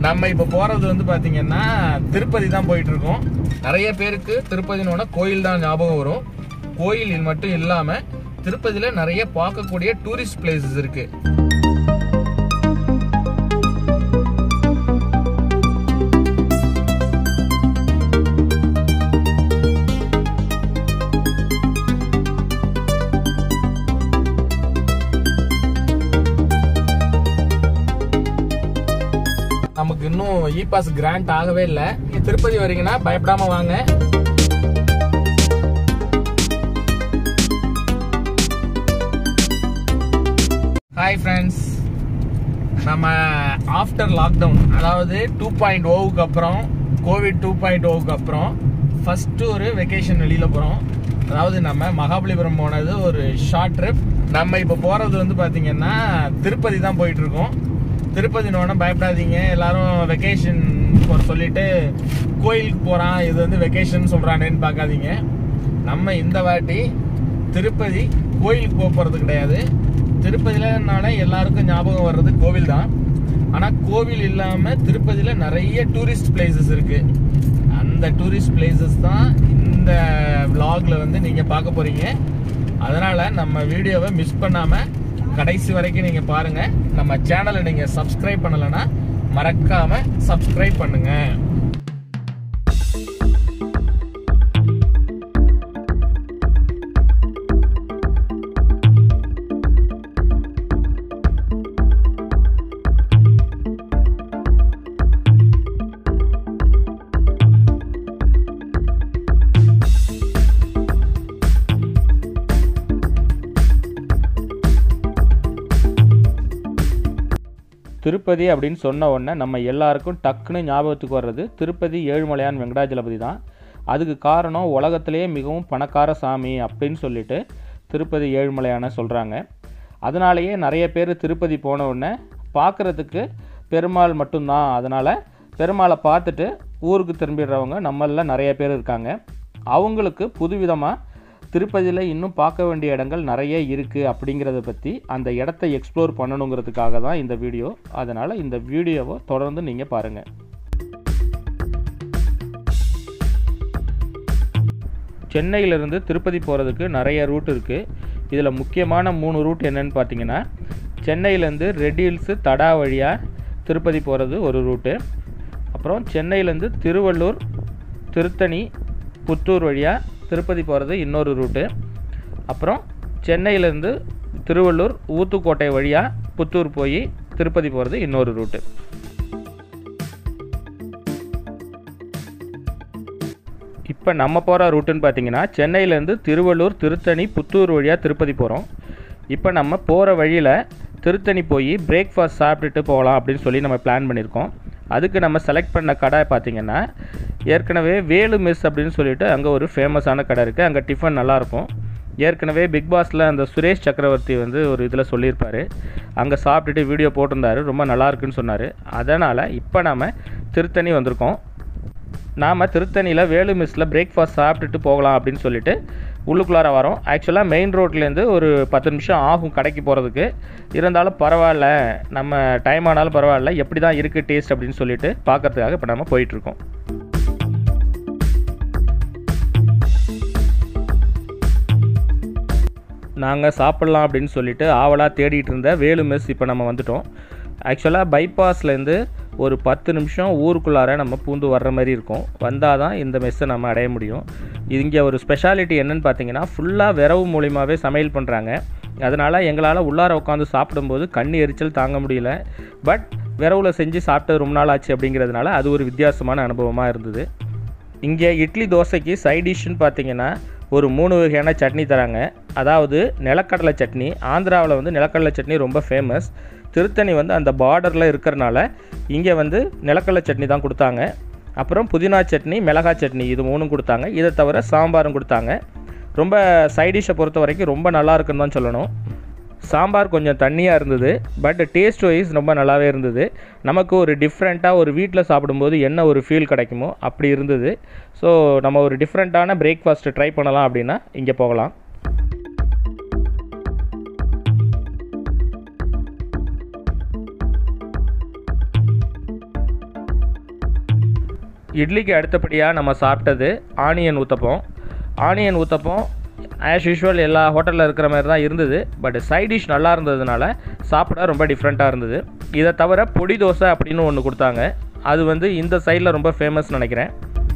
நம்ம இப்ப போறது வந்து பாத்தீங்கன்னா திருப்பதி தான் போயிட்டு இருக்கோம் நிறைய பேருக்கு திருப்பதினோட கோயில் தான் ஞாபகம் வரும் கோயில் மட்டும் இல்லாம திருப்பதியில நிறைய பார்க்கக்கூடிய டூரிஸ்ட் பிளேசஸ் இருக்கு நமக்கு இன்னும் இ பாஸ் கிராண்ட் ஆகவே இல்லை நீங்க திருப்பதி வரீங்கன்னா பயப்படாம வாங்க ஹாய் ஃப்ரெண்ட்ஸ் நம்ம ஆஃப்டர் லாக்டவுன் அதாவது டூ பாயிண்ட் ஓவுக்கு அப்புறம் கோவிட் டூ பாயிண்ட் ஓவுக்கு அப்புறம் ஃபர்ஸ்ட் ஒரு வெக்கேஷன் வெளியில போறோம் அதாவது நம்ம மகாபலிபுரம் போனது ஒரு ஷார்ட் ட்ரிப் நம்ம இப்போ போறது வந்து பாத்தீங்கன்னா திருப்பதி தான் போயிட்டு இருக்கோம் திருப்பதினோட பயப்படாதீங்க எல்லாரும் வெக்கேஷன் போற சொல்லிட்டு கோயிலுக்கு போறான் இது வந்து வெக்கேஷன் சொல்றானேன்னு பார்க்காதீங்க நம்ம இந்த வாட்டி திருப்பதி கோயிலுக்கு போக போறது கிடையாது திருப்பதியிலனால எல்லாருக்கும் ஞாபகம் வர்றது கோவில் தான் ஆனா கோவில் இல்லாம திருப்பதியில நிறைய டூரிஸ்ட் பிளேசஸ் இருக்கு அந்த டூரிஸ்ட் பிளேசஸ் தான் இந்த vlogல வந்து நீங்க பார்க்க போறீங்க அதனால நம்ம வீடியோவை மிஸ் பண்ணாம கடைசி வரைக்கும் நீங்க பாருங்க நம்ம சேனலை நீங்க சப்ஸ்கிரைப் பண்ணலைன்னா மறக்காம சப்ஸ்கிரைப் பண்ணுங்க திருப்பதி அப்படின்னு சொன்ன உடனே நம்ம எல்லாருக்கும் டக்குன்னு ஞாபகத்துக்கு வர்றது திருப்பதி ஏழுமலையான் வெங்கடாஜலபதி தான் அதுக்கு காரணம் உலகத்திலேயே மிகவும் பணக்கார சாமி அப்படின்னு சொல்லிட்டு திருப்பதி ஏழுமலையான சொல்கிறாங்க அதனாலேயே நிறைய பேர் திருப்பதி போன உடனே பார்க்குறதுக்கு பெருமாள் மட்டும்தான் அதனால் பெருமாளை பார்த்துட்டு ஊருக்கு திரும்பிடுறவங்க நம்மளில் நிறைய பேர் இருக்காங்க அவங்களுக்கு புதுவிதமாக திருப்பதியில் இன்னும் பார்க்க வேண்டிய இடங்கள் நிறைய இருக்குது அப்படிங்கிறத பற்றி அந்த இடத்த எக்ஸ்ப்ளோர் பண்ணணுங்கிறதுக்காக தான் இந்த வீடியோ அதனால் இந்த வீடியோவை தொடர்ந்து நீங்கள் பாருங்கள் சென்னையிலேருந்து திருப்பதி போகிறதுக்கு நிறைய ரூட் இருக்குது இதில் முக்கியமான மூணு ரூட் என்னன்னு பார்த்தீங்கன்னா சென்னையிலேருந்து ரெட் ஹில்ஸு தடா வழியாக திருப்பதி போகிறது ஒரு ரூட்டு அப்புறம் சென்னையிலேருந்து திருவள்ளூர் திருத்தணி புத்தூர் வழியாக திருப்பதி போகிறது இன்னொரு ரூட்டு அப்புறம் சென்னையிலேருந்து திருவள்ளூர் ஊத்துக்கோட்டை வழியாக புத்தூர் போய் திருப்பதி போகிறது இன்னொரு ரூட்டு இப்போ நம்ம போகிற ரூட்டுன்னு பார்த்தீங்கன்னா சென்னையிலேருந்து திருவள்ளூர் திருத்தணி புத்தூர் வழியாக திருப்பதி போகிறோம் இப்போ நம்ம போகிற வழியில் திருத்தணி போய் பிரேக்ஃபாஸ்ட் சாப்பிட்டுட்டு போகலாம் அப்படின்னு சொல்லி நம்ம பிளான் பண்ணியிருக்கோம் அதுக்கு நம்ம செலக்ட் பண்ண கடை பார்த்தீங்கன்னா ஏற்கனவே வேலு மெஸ் அப்படின்னு சொல்லிட்டு அங்கே ஒரு ஃபேமஸான கடை இருக்குது அங்கே டிஃபன் நல்லாயிருக்கும் ஏற்கனவே பிக் பாஸில் அந்த சுரேஷ் சக்கரவர்த்தி வந்து ஒரு இதில் சொல்லியிருப்பார் அங்கே சாப்பிட்டுட்டு வீடியோ போட்டிருந்தாரு ரொம்ப நல்லா இருக்குன்னு சொன்னார் அதனால் இப்போ நாம் திருத்தணி வந்திருக்கோம் நாம் திருத்தணியில் வேலு மிஸ்ஸில் பிரேக்ஃபாஸ்ட் சாப்பிட்டுட்டு போகலாம் அப்படின்னு சொல்லிட்டு உள்ளுக்குள்ளார வரோம் ஆக்சுவலாக மெயின் ரோட்லேருந்து ஒரு பத்து நிமிஷம் ஆகும் கடைக்கு போகிறதுக்கு இருந்தாலும் பரவாயில்ல நம்ம டைம் ஆனாலும் பரவாயில்ல எப்படி தான் இருக்குது டேஸ்ட் அப்படின்னு சொல்லிட்டு பார்க்கறதுக்காக இப்போ நம்ம போயிட்டுருக்கோம் நாங்கள் சாப்பிட்லாம் அப்படின்னு சொல்லிட்டு ஆவலாக தேடிட்டு இருந்த வேலு மெஸ் இப்போ நம்ம வந்துட்டோம் ஆக்சுவலாக பைபாஸ்லேருந்து ஒரு பத்து நிமிஷம் ஊருக்குள்ளார நம்ம பூந்து வர்ற மாதிரி இருக்கும் வந்தால் தான் இந்த மெஸ்ஸை நம்ம அடைய முடியும் இங்கே ஒரு ஸ்பெஷாலிட்டி என்னன்னு பார்த்தீங்கன்னா ஃபுல்லாக விரவு மூலியமாகவே சமையல் பண்ணுறாங்க அதனால் எங்களால் உள்ளார உட்காந்து சாப்பிடும்போது கண் எரிச்சல் தாங்க முடியல பட் விரவுல செஞ்சு சாப்பிட்டு ரொம்ப நாள் ஆச்சு அப்படிங்கிறதுனால அது ஒரு வித்தியாசமான அனுபவமாக இருந்தது இங்கே இட்லி தோசைக்கு சைட் டிஷ்ஷுன்னு பார்த்தீங்கன்னா ஒரு மூணு வகையான சட்னி தராங்க அதாவது நிலக்கடலை சட்னி ஆந்திராவில் வந்து நிலக்கடலை சட்னி ரொம்ப ஃபேமஸ் திருத்தணி வந்து அந்த பார்டரில் இருக்கிறனால இங்கே வந்து நிலக்கடலை சட்னி தான் கொடுத்தாங்க அப்புறம் புதினா சட்னி மிளகாய் சட்னி இது மூணும் கொடுத்தாங்க இதை தவிர சாம்பாரும் கொடுத்தாங்க ரொம்ப சைடிஷை பொறுத்த வரைக்கும் ரொம்ப நல்லா இருக்குன்னு தான் சொல்லணும் சாம்பார் கொஞ்சம் தண்ணியாக இருந்தது பட் டேஸ்ட் வைஸ் ரொம்ப நல்லாவே இருந்தது நமக்கு ஒரு டிஃப்ரெண்ட்டாக ஒரு வீட்டில் சாப்பிடும்போது என்ன ஒரு ஃபீல் கிடைக்குமோ அப்படி இருந்தது ஸோ நம்ம ஒரு டிஃப்ரெண்ட்டான பிரேக்ஃபாஸ்ட்டு ட்ரை பண்ணலாம் அப்படின்னா இங்கே போகலாம் இட்லிக்கு அடுத்தபடியாக நம்ம சாப்பிட்டது onion uttapam onion uttapam as usual எல்லா ஹோட்டலில் இருக்கிற மாதிரி தான் இருந்தது பட் சைட் டிஷ் நல்லா இருந்ததுனால சாப்பிட ரொம்ப டிஃப்ரெண்ட்டாக இருந்தது இதை தவிர பொடி தோசை அப்படின்னு ஒன்று கொடுத்தாங்க அது வந்து இந்த சைடில் ரொம்ப ஃபேமஸ் நினைக்கிறேன்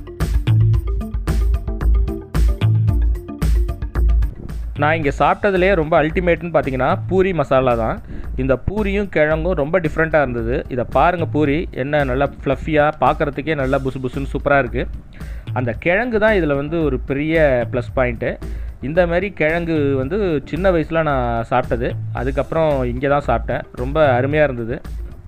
நான் இங்கே சாப்பிட்டதுலேயே ரொம்ப அல்டிமேட்னு பார்த்தீங்கன்னா பூரி மசாலா தான் இந்த பூரியும் கிழங்கும் ரொம்ப டிஃப்ரெண்ட்டாக இருந்தது இதை பாருங்கள் பூரி என்ன நல்லா ஃப்ளஃபியாக பார்க்குறதுக்கே நல்லா புசு புசுன்னு சூப்பராக இருக்குது அந்த கிழங்கு தான் இதில் வந்து ஒரு பெரிய ப்ளஸ் பாயிண்ட்டு இந்த மாதிரி கிழங்கு வந்து சின்ன வயசில் நான் சாப்பிட்டது அதுக்கப்புறம் இங்கே தான் சாப்பிட்டேன் ரொம்ப அருமையாக இருந்தது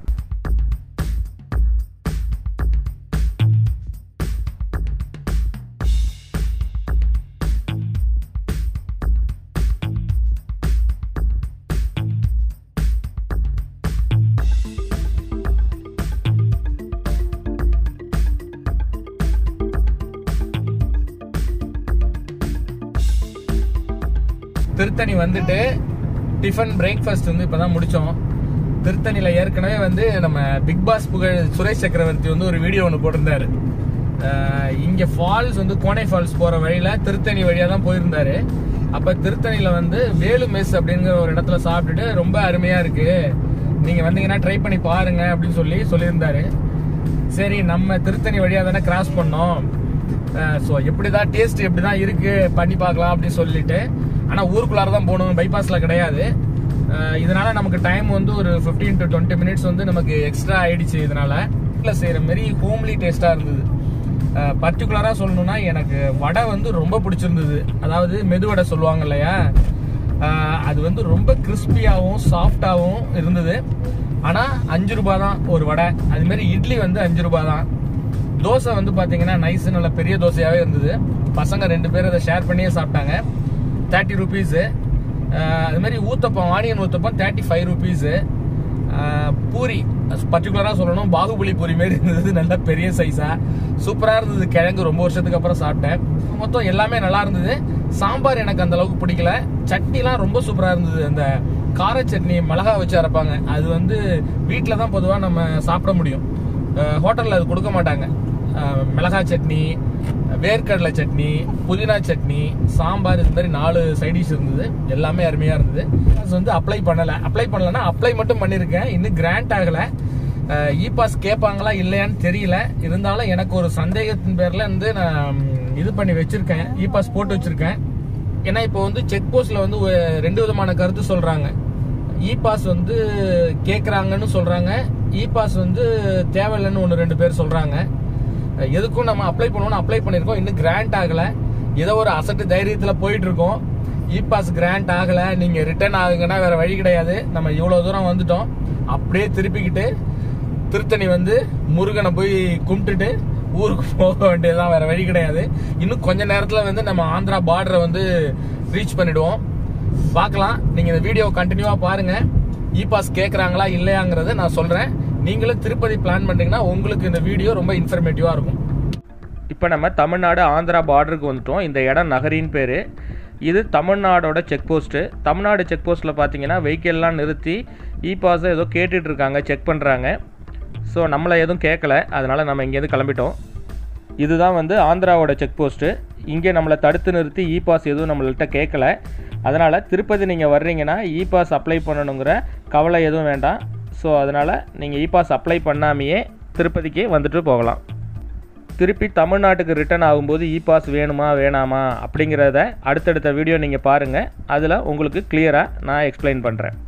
திருத்தணி வந்துட்டு டிஃபன் பிரேக்ஃபாஸ்ட் வந்து இப்பதான் முடிச்சோம் திருத்தணியில ஏற்கனவே வந்து நம்ம பிக் பாஸ் புகழ் சுரேஷ் சக்கரவர்த்தி வந்து ஒரு வீடியோ ஒன்று போட்டிருந்தாரு அஹ் இங்க ஃபால்ஸ் வந்து கோனை ஃபால்ஸ் போற வழியில திருத்தணி வழியா தான் போயிருந்தாரு அப்ப திருத்தணியில வந்து வேலு மெஸ் அப்படிங்கிற ஒரு இடத்துல சாப்பிட்டுட்டு ரொம்ப அருமையா இருக்கு நீங்க வந்தீங்கன்னா ட்ரை பண்ணி பாருங்க அப்படின்னு சொல்லி சொல்லியிருந்தாரு சரி நம்ம திருத்தணி வழியா தானே கிராஸ் பண்ணோம் ஸோ எப்படிதான் டேஸ்ட் எப்படிதான் இருக்கு பண்ணி பார்க்கலாம் அப்படின்னு சொல்லிட்டு ஆனா ஊருக்குள்ளார தான் போகணும் பைபாஸ்ல கிடையாது அஹ் இதனால நமக்கு டைம் வந்து ஒரு 15 டு டுவெண்ட்டி மினிட்ஸ் வந்து நமக்கு எக்ஸ்ட்ரா ஆயிடுச்சு இதனால வீட்டில் செய்யற மாதிரி ஹோம்லி டேஸ்டா இருந்தது பர்டிகுலரா சொல்லணும்னா எனக்கு வடை வந்து ரொம்ப பிடிச்சிருந்தது அதாவது மெதுவடை சொல்லுவாங்க இல்லையா அஹ் அது வந்து ரொம்ப கிறிஸ்பியாகவும் சாஃப்டாகவும் இருந்தது ஆனா அஞ்சு ரூபாய் தான் ஒரு வடை அது மாதிரி இட்லி வந்து அஞ்சு ரூபாய் தான் தோசை வந்து பாத்தீங்கன்னா நைஸ் நல்ல பெரிய தோசையாவே இருந்தது பசங்க ரெண்டு பேரும் அதை ஷேர் பண்ணியே சாப்பிட்டாங்க தேர்ட்டி ருபீஸு அது மாதிரி uttapam onion uttapam thirty five rupees puri பர்டிகுலராக சொல்லணும் பாகுபலி பூரி மாரி இருந்தது நல்ல பெரிய சைஸா சூப்பராக இருந்தது கிழங்கு ரொம்ப வருஷத்துக்கு அப்புறம் சாப்பிட்டேன் மொத்தம் எல்லாமே நல்லா இருந்தது சாம்பார் எனக்கு அந்த அளவுக்கு பிடிக்கல சட்னிலாம் ரொம்ப சூப்பராக இருந்தது அந்த கார சட்னி மிளகா வச்சு அரைப்பாங்க அது வந்து வீட்டில் தான் பொதுவாக நம்ம சாப்பிட முடியும் ஹோட்டலில் அது கொடுக்க மாட்டாங்க அஹ் மிளகாய் சட்னி வேர்க்கடலை சட்னி புதினா சட்னி சாம்பார் இந்த மாதிரி நாலு சைடிஷ் இருந்தது எல்லாமே அருமையா இருந்தது அது வந்து அப்ளை பண்ணல அப்ளை பண்ணலன்னா அப்ளை மட்டும் பண்ணியிருக்கேன் இன்னும் கிராண்ட் ஆகல இ பாஸ் கேட்பாங்களா இல்லையான்னு தெரியல இருந்தாலும் எனக்கு ஒரு சந்தேகத்தின் பேர்ல வந்து நான் ம், இது பண்ணி வச்சிருக்கேன் இ பாஸ் போட்டு வச்சிருக்கேன் ஏன்னா இப்போ வந்து செக் போஸ்ட்ல வந்து ஒரு ரெண்டு விதமான கருத்து சொல்றாங்க இ பாஸ் வந்து கேக்குறாங்கன்னு சொல்றாங்க இ பாஸ் வந்து தேவையில்லைன்னு ஒன்று ரெண்டு பேர் சொல்றாங்க எதுக்கும் நம்ம அப்ளை பண்ணுவோம்னு அப்ளை பண்ணிருக்கோம் இன்னும் கிராண்ட் ஆகல ஏதோ ஒரு அசட்டு தைரியத்துல போயிட்டு இருக்கோம் இ பாஸ் கிராண்ட் ஆகல நீங்க ரிட்டர்ன் ஆகுங்கன்னா வேற வழி கிடையாது நம்ம இவ்வளவு தூரம் வந்துட்டோம் அப்படியே திருப்பிக்கிட்டு திருத்தணி வந்து முருகனை போய் கும்பிட்டுட்டு ஊருக்கு போக வேண்டியதுதான் வேற வழி கிடையாது இன்னும் கொஞ்ச நேரத்துல வந்து நம்ம ஆந்திரா பார்டரை வந்து ரீச் பண்ணிடுவோம் பார்க்கலாம் நீங்க இந்த வீடியோ கண்டினியூவா பாருங்க இ பாஸ் கேக்குறாங்களா இல்லையாங்கிறத நான் சொல்றேன் நீங்களும் திருப்பதி பிளான் பண்ணீங்கன்னா உங்களுக்கு இந்த வீடியோ ரொம்ப இன்ஃபர்மேட்டிவா இருக்கும் இப்போ நம்ம தமிழ்நாடு ஆந்திரா பார்டருக்கு வந்துட்டோம் இந்த இடம் நகரின் பேர் இது தமிழ்நாடோட செக் போஸ்ட்டு தமிழ்நாடு செக் போஸ்ட்டில் பார்த்தீங்கன்னா வெஹிக்கிள்லாம் நிறுத்தி இ பாஸை ஏதோ கேட்டுட்டு இருக்காங்க செக் பண்ணுறாங்க ஸோ நம்மளை எதுவும் கேட்கல அதனால் நம்ம இங்கேருந்து கிளம்பிட்டோம் இதுதான் வந்து ஆந்திராவோட செக் போஸ்ட்டு இங்கே நம்மளை தடுத்து நிறுத்தி இ பாஸ் எதுவும் நம்மள்கிட்ட கேட்கல அதனால் திருப்பதி நீங்கள் வர்றீங்கன்னா இ பாஸ் அப்ளை பண்ணணுங்கிற கவலை எதுவும் வேண்டாம் ஸோ அதனால் நீங்கள் இ பாஸ் அப்ளை பண்ணாமையே திருப்பதிக்கு வந்துட்டு போகலாம் திருப்பி தமிழ்நாட்டுக்கு ரிட்டர்ன் ஆகும்போது இ பாஸ் வேணுமா வேணாமா அப்படிங்கிறத அடுத்தடுத்த வீடியோ நீங்கள் பாருங்கள் அதில் உங்களுக்கு கிளியராக நான் எக்ஸ்பிளைன் பண்ணுறேன்